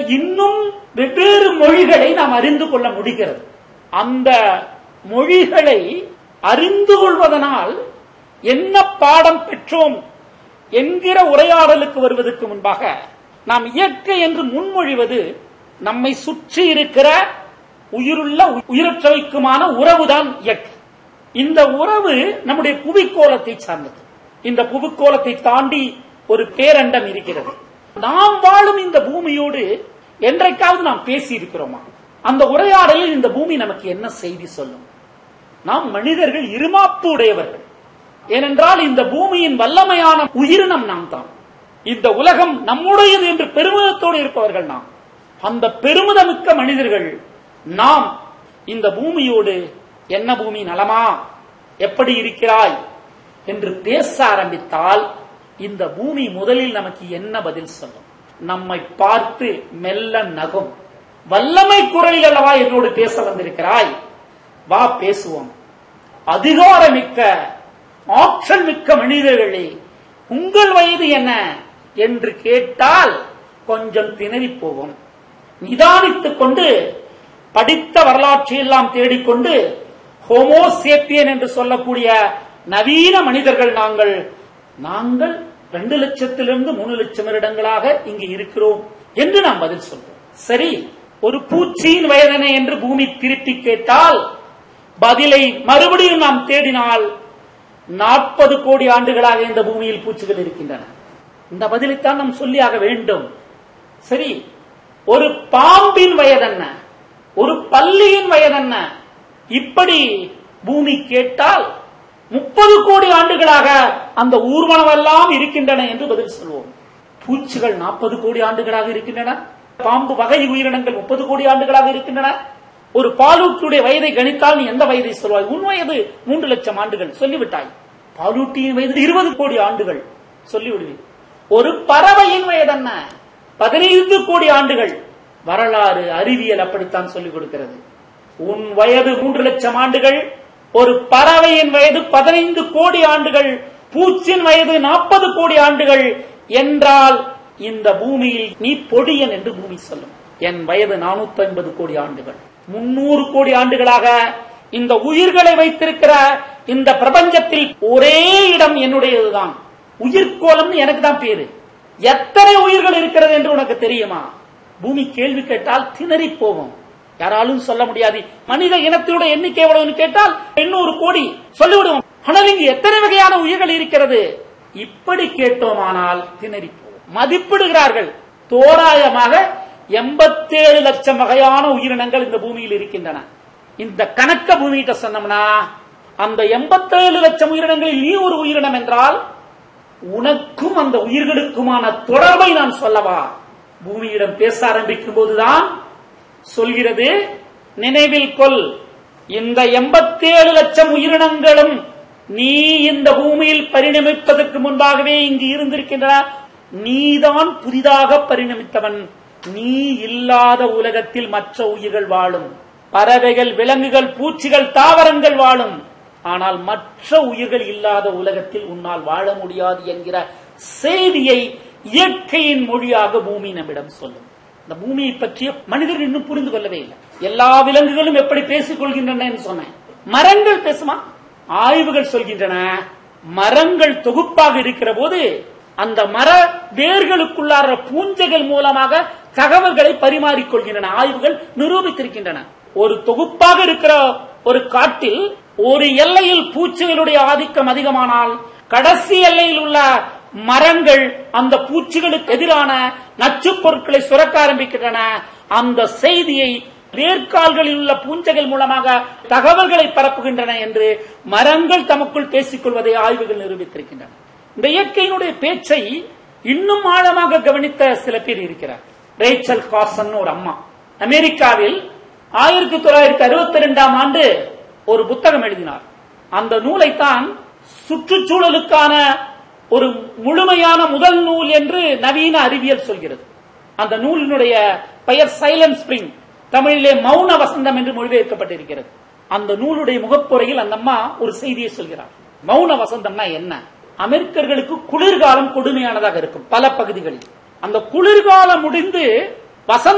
இன்னும் வெவ்வேறு மொழிகளை நாம் அறிந்து கொள்ள முடிகிறது அந்த மொழிகளை அறிந்து கொள்வதனால் என்ன பாடம் பெற்றோம் என்கிற உரையாடலுக்கு வருவதற்கு முன்பாக நாம் இயற்கை என்று முன்மொழிவது நம்மை சுற்றி இருக்கிற உயிருள்ள உயிரற்றவைக்குமான உறவுதான் இயற்கை இந்த உறவு நம்முடைய புவிக்கோளத்தை சார்ந்தது இந்த புவிக்கோளத்தை தாண்டி ஒரு பேரண்டம் இருக்கிறது நாம் வாழும் இந்த பூமியோடு என்றைக்காவது நாம் பேசி இருக்கிறோமா அந்த உரையாடலில் இந்த பூமி நமக்கு என்ன செய்தி சொல்லும் நாம் மனிதர்கள் இருமாப்பு உடையவர்கள் ஏனென்றால் இந்த பூமியின் வல்லமையான உயிரினம் நாம் தான் இந்த உலகம் நம்முடையது என்று பெருமிதத்தோடு இருப்பவர்கள் நாம் அந்த பெருமிதமிக்க மனிதர்கள் நாம் இந்த பூமியோடு என்ன பூமி நலமா எப்படி இருக்கிறாய் என்று பேச ஆரம்பித்தால் இந்த பூமி முதலில் நமக்கு என்ன பதில் சொல்லும் நம்மை பார்த்து மெல்ல நகும் வல்லமை குரலில் அல்லவா என்னோடு பேச வந்திருக்கிறாய் வா பேசுவோம் அதிகாரமிக்க ஆற்றல் மிக்க மனிதர்களே உங்கள் வயது என்ன என்று கேட்டால் கொஞ்சம் திணறி போவோம் நிதானித்துக் கொண்டு படித்த வரலாற்றை எல்லாம் தேடிக்கொண்டு ஹோமோசேப்பியன் என்று சொல்லக்கூடிய நவீன மனிதர்கள் நாங்கள் நாங்கள் ரெண்டு லட்சத்திலிருந்து மூணு லட்சம் வருடங்களாக இங்கு இருக்கிறோம் என்று நாம் பதில் சொல்றோம் சரி ஒரு பூச்சியின் வயதனை என்று பூமி திருப்பி கேட்டால் பதிலை மறுபடியும் நாம் தேடினால் நாற்பது கோடி ஆண்டுகளாக இந்த பூமியில் பூச்சிகள் இருக்கின்றன இந்த பதிலைத்தான் நாம் சொல்லியாக வேண்டும் சரி ஒரு பாம்பின் வயதென்ன ஒரு பல்லியின் வயதென்ன இப்படி பூமி கேட்டால் முப்பது கோடி ஆண்டுகளாக அந்த ஊர்வனமெல்லாம் இருக்கின்றன என்று பதில் சொல்வோம் பூச்சிகள் நாற்பது கோடி ஆண்டுகளாக இருக்கின்றன பாம்பு வகை உயிரினங்கள் முப்பது கோடி ஆண்டுகளாக இருக்கின்றன ஒரு பாலூட்டியுடைய வயதை கணித்தால் நீ எந்த வயதை சொல்வாய் உன் வயது மூன்று லட்சம் ஆண்டுகள் சொல்லிவிட்டாய் பாலூட்டியின் வயது இருபது கோடி ஆண்டுகள் சொல்லிவிடுவீர் ஒரு பறவையின் வயது என்ன பதினைந்து கோடி ஆண்டுகள் வரலாறு அறிவியல் அப்படித்தான் சொல்லிக் கொடுக்கிறது உன் வயது மூன்று லட்சம் ஆண்டுகள் ஒரு பறவையின் வயது பதினைந்து கோடி ஆண்டுகள் பூச்சின் வயது நாற்பது கோடி ஆண்டுகள் என்றால் இந்த பூமியில் நீ பொடியன் என்று பூமி சொல்லும் என் வயது நானூத்தி ஐம்பது கோடி ஆண்டுகள் முன்னூறு கோடி ஆண்டுகளாக இந்த உயிர்களை வைத்திருக்கிற இந்த பிரபஞ்சத்தில் ஒரே இடம் என்னுடையதுதான் உயிர்கோளம் எனக்கு தான் பேரு எத்தனை உயிர்கள் இருக்கிறது என்று உனக்கு தெரியுமா பூமி கேள்வி கேட்டால் திணறி போகும் யாராலும் சொல்ல முடியாது மனித இனத்தோட எண்ணிக்கை எவ்வளவுன்னு கேட்டால் எண்ணூறு கோடி சொல்லிவிடுவோம் ஆனால் இங்கு எத்தனை வகையான உயிர்கள் இருக்கிறது இப்படி கேட்டோமானால் திணறி போகும் மதிப்பிடுகிறார்கள் தோராயமாக எண்பத்தேழு லட்சம் வகையான உயிரினங்கள் இந்த பூமியில் இருக்கின்றன இந்த கணக்க பூமிகிட்ட சொன்னோம்னா அந்த எண்பத்தேழு லட்சம் உயிரினங்களில் நீ ஒரு உயிரினம் என்றால் உனக்கும் அந்த உயிர்களுக்குமான தொடர்பை நான் சொல்லவா பூமியிடம் பேச ஆரம்பிக்கும் போதுதான் சொல்கிறது நினைவில் கொள் இந்த எண்பத்தேழு லட்சம் உயிரினங்களும் நீ இந்த பூமியில் பரிணமிப்பதற்கு முன்பாகவே இங்கு இருந்திருக்கின்றன நீதான் புதிதாக பரிணமித்தவன் நீ இல்லாத உலகத்தில் மற்ற உயிர்கள் வாழும் பறவைகள் விலங்குகள் பூச்சிகள் தாவரங்கள் வாழும் ஆனால் மற்ற உயிர்கள் இல்லாத உலகத்தில் உன்னால் வாழ முடியாது என்கிற செய்தியை இயற்கையின் மொழியாக பூமி நம்மிடம் சொல்லும் இந்த பூமியை பற்றிய மனிதர் இன்னும் புரிந்து கொள்ளவே இல்லை எல்லா விலங்குகளும் எப்படி பேசிக் கொள்கின்றன சொன்னேன் மரங்கள் பேசுமா ஆய்வுகள் சொல்கின்றன மரங்கள் தொகுப்பாக இருக்கிற போது அந்த மர வேர்களுக்குள்ளார பூஞ்சைகள் மூலமாக தகவல்களை பரிமாறிக்கொள்கின்றன ஆய்வுகள் நிரூபித்திருக்கின்றன ஒரு தொகுப்பாக இருக்கிற ஒரு காட்டில் ஒரு எல்லையில் பூச்சிகளுடைய ஆதிக்கம் அதிகமானால் கடைசி எல்லையில் உள்ள மரங்கள் அந்த பூச்சிகளுக்கு எதிரான நச்சுப் பொருட்களை சுரக்க ஆரம்பிக்கின்றன அந்த செய்தியை வேர்க்கால்களில் உள்ள பூஞ்சைகள் மூலமாக தகவல்களை பரப்புகின்றன என்று மரங்கள் தமக்குள் பேசிக் கொள்வதை ஆய்வுகள் நிரூபித்திருக்கின்றன இந்த இயற்கையினுடைய பேச்சை இன்னும் ஆழமாக கவனித்த சில பேர் இருக்கிறார் ரேச்சல் காசன் ஒரு அம்மா அமெரிக்காவில் ஆயிரத்தி தொள்ளாயிரத்தி அறுபத்தி ரெண்டாம் ஆண்டு ஒரு புத்தகம் எழுதினார் அந்த நூலைத்தான் சுற்றுச்சூழலுக்கான ஒரு முழுமையான முதல் நூல் என்று நவீன அறிவியல் சொல்கிறது அந்த நூலினுடைய பெயர் சைலண்ட் ஸ்பிரிங் தமிழிலே மௌன வசந்தம் என்று மொழிபெயர்க்கப்பட்டிருக்கிறது அந்த நூலுடைய முகப்புறையில் அந்த அம்மா ஒரு செய்தியை சொல்கிறார் மௌன வசந்தம்னா என்ன அமெரிக்கர்களுக்கு குளிர்காலம் கொடுமையானதாக இருக்கும் பல பகுதிகளில் அந்த குளிர்காலம் முடிந்து வசந்த